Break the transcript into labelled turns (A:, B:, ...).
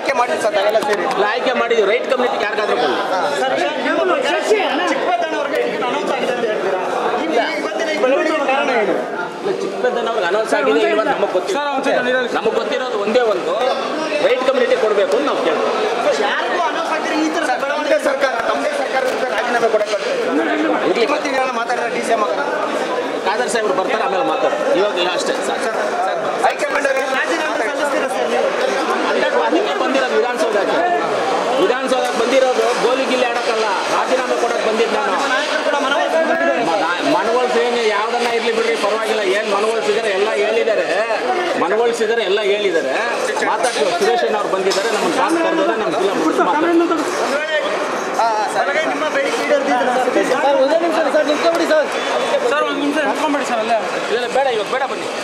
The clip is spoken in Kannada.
A: ಆಯ್ಕೆ ಮಾಡಿದ್ವಿ ಸರ್ ನಾವೆಲ್ಲ ಸೇರಿ
B: ಇಲ್ಲ ಆಯ್ಕೆ ಮಾಡಿದ್ವಿ ರೈಟ್ ಕಮ್ಯುನಿಟಿಗೆ ಯಾರಿಗಾದ್ರೂ ಕೊಡಿ
A: ಚಿಕ್ಕಪೇಟೆನವ್ರಿಗೆ ಟಿಕೆಟ್ ಅನೌನ್ಸ್ ಆಗಿದೆ ಅಂತ ಹೇಳ್ತೀರಾ ಈ ಇವತ್ತಿನ ಈ ಬೆಳವಣಿಗೆಗೆ ಕಾರಣ ಏನು
B: ಇಲ್ಲ ಚಿಕ್ಕಪೇಟೆನವ್ರಿಗೆ ಅನೌನ್ಸ್ ಆಗಿದೆ ಇಲ್ವಾ ನಮಗೆ ಗೊತ್ತಿಲ್ಲ ನಮಗೆ ಗೊತ್ತಿರೋದು ಒಂದೇ ಒಂದು ರೈಟ್ ಕಮ್ಯುನಿಟಿ ಕೊಡಬೇಕು ಅಂತ ನಾವು ಕೇಳ್ತೀವಿ
A: ಯಾರಿಗೂ ಅನೌನ್ಸ್ ಆಗಿದ್ರೆ ಈ ತರ ಬೆಳವಣಿಗೆ ಸರ್ಕಾರ ತಮ್ಮದೇ ಸರ್ಕಾರದಿಂದ ರಾಜೀನಾಮೆ ಕೊಡಕ್ಕೆ
B: ಇರ್ಲಿ.
A: ಇವತ್ತಿನ ಮಾತಾಡಿದ್ರೆ ಡಿ ಸಿ ಎಂ
B: ಖಾದರ್ ಸಾಹೇಬ್ರು ಬರ್ತಾರೆ ಆಮೇಲೆ ಮಾತಾಡಿ ಇವಾಗ ಇಲ್ಲ ಅಷ್ಟೇ ಸರ್
A: ಹೈಕಮಾಂಡ್ ರಾಜೀನಾಮೆ ಸಲ್ಲಿಸ್ತೀರಾ ಸರ್ ನೀವು
B: ಹಂಡ್ರೆಡ್ ಅದಕ್ಕೆ ಬಂದಿರೋದು ವಿಧಾನಸೌಧಕ್ಕೆ ವಿಧಾನಸೌಧಕ್ಕೆ ಬಂದಿರೋದು ಗೋಲಿ ಗಿಲ್ಲಿ ಆಡೋಕ್ಕಲ್ಲ ರಾಜೀನಾಮೆ ಕೊಡಕ್ಕೆ ಬಂದಿದ್ದು ನಾನು
A: ನಾಯಕರು ಕೂಡ ಮನವೊಲಿಸಿದ್ದಾರೆ
B: ಮನವೊಲಿಸಿ ಏನು ಯಾವ್ದನ್ನ ಇರ್ಲಿ ಬಿಡ್ರಿ ಪರವಾಗಿಲ್ಲ ಏನು ಮನವೊಲಿಸಿದ್ದಾರೆ ಎಲ್ಲ ಹೇಳಿದ್ದಾರೆ ಮನವೊಲಿಸಿದ್ದಾರೆ ಎಲ್ಲ ಹೇಳಿದ್ದಾರೆ ಮಾತಾಡ್ತೀವಿ ಸುರೇಶ್ ಅವ್ರು ಬಂದಿದ್ದಾರೆ ನಮ್ಮನ್ನು ಕಾಸು ಕರೆದಿದ್ದಾರೆ ನಮ್ಮ ಜಿಲ್ಲಾ ಮುಗಿಸಿ ಮಾತಾಡ್ತೀವಿ
A: ಬಲಗೈ ನಿಮ್ಮ ಬೇಡಿಕೆ ಈಡೇರ್ತಿದ್ರೆ
B: ಇಲ್ಲ ಬೇಡ ಇವಾಗ ಬೇಡ ಬನ್ನಿ